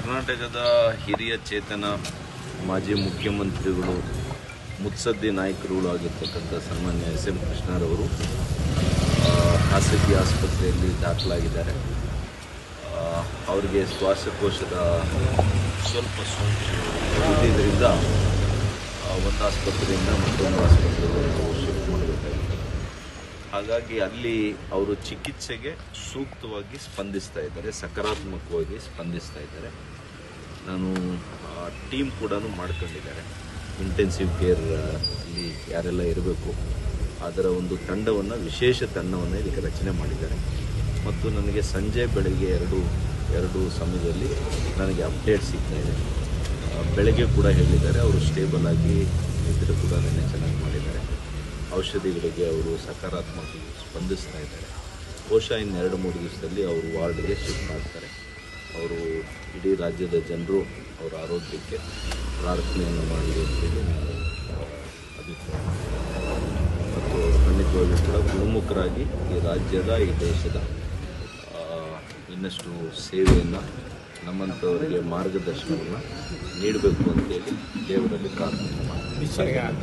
ಕರ್ನಾಟಕದ ಹಿರಿಯ ಚೇತನ ಮಾಜಿ ಮುಖ್ಯಮಂತ್ರಿಗಳು ಮುತ್ಸದ್ದಿ ನಾಯಕರುಗಳು ಆಗಿರ್ತಕ್ಕಂಥ ಸನ್ಮಾನ್ಯ ಎಸ್ ಎಂ ಕೃಷ್ಣರವರು ಆ, ಖಾಸಗಿ ಆಸ್ಪತ್ರೆಯಲ್ಲಿ ದಾಖಲಾಗಿದ್ದಾರೆ ಆ, ಅವರಿಗೆ ಶ್ವಾಸಕೋಶದ ಸ್ವಲ್ಪ ಸೋಂಕು ಇದ್ದಿದ್ದರಿಂದ ಆ, ಒಂದು ಆಸ್ಪತ್ರೆಯಿಂದ ಮತ್ತೊಂದು ಆಸ್ಪತ್ರೆಗೆ ನಾವು ಶಿಫ್ಟ್ ಮಾಡಬೇಕಾಗಿತ್ತು ಹಾಗಾಗಿ ಅಲ್ಲಿ ಅವರು ಚಿಕಿತ್ಸೆಗೆ ಸೂಕ್ತವಾಗಿ ಸ್ಪಂದಿಸ್ತಾ ಇದ್ದಾರೆ ಸಕಾರಾತ್ಮಕವಾಗಿ ಸ್ಪಂದಿಸ್ತಾ ಇದ್ದಾರೆ ನಾನು ಟೀಮ್ ಕೂಡ ಮಾಡ್ಕೊಂಡಿದ್ದಾರೆ ಇಂಟೆನ್ಸಿವ್ ಕೇರ್ ಅಲ್ಲಿ ಯಾರೆಲ್ಲ ಇರಬೇಕು ಅದರ ಒಂದು ತಂಡವನ್ನು ವಿಶೇಷ ತಂಡವನ್ನು ಇದಕ್ಕೆ ರಚನೆ ಮಾಡಿದ್ದಾರೆ ಮತ್ತು ನನಗೆ ಸಂಜೆ ಬೆಳಗ್ಗೆ ಎರಡು ಎರಡು ಸಮಯದಲ್ಲಿ ನನಗೆ ಅಪ್ಡೇಟ್ ಸಿಗ್ತಾ ಇದೆ ಆ, ಬೆಳಗ್ಗೆ ಕೂಡ ಹೇಳಿದ್ದಾರೆ ಅವರು ಸ್ಟೇಬಲ್ ಆಗಿ ಇದ್ರೆ ಕೂಡ ನೆನ್ನೆ ಚೆನ್ನಾಗಿ ಮಾಡಿದ್ದಾರೆ ಔಷಧಿಗಳಿಗೆ ಅವರು ಸಕಾರಾತ್ಮಕವಾಗಿ ಸ್ಪಂದಿಸ್ತಾ ಇದ್ದಾರೆ ಬಹುಶಃ ಇನ್ನು ಎರಡು ಮೂರು ದಿವಸದಲ್ಲಿ ಅವರು ವಾರ್ಡ್ಗೆ ಶಿಫ್ಟ್ ಆಗ್ತಾರೆ ಅವರು ಇಡೀ ರಾಜ್ಯದ ಜನರು ಅವರ ಆರೋಗ್ಯಕ್ಕೆ ಪ್ರಾರ್ಥನೆಯನ್ನು ಮಾಡಲಿ ಅಂತೇಳಿ ನಾನು ಅಭಿಪ್ರಾಯ ಮತ್ತು ಖಂಡಿತವಾಗಿಯೂ ಕೂಡ ಗುಣಮುಖರಾಗಿ ಈ ರಾಜ್ಯದ ಈ ದೇಶದ ಆ, ಇನ್ನಷ್ಟು ಸೇವೆಯನ್ನು ನಮ್ಮಂಥವರಿಗೆ ಮಾರ್ಗದರ್ಶನವನ್ನು ನೀಡಬೇಕು ಅಂತೇಳಿ ದೇವರಲ್ಲಿ ಪ್ರಾರ್ಥನೆ ಮಾಡ್ತೀನಿ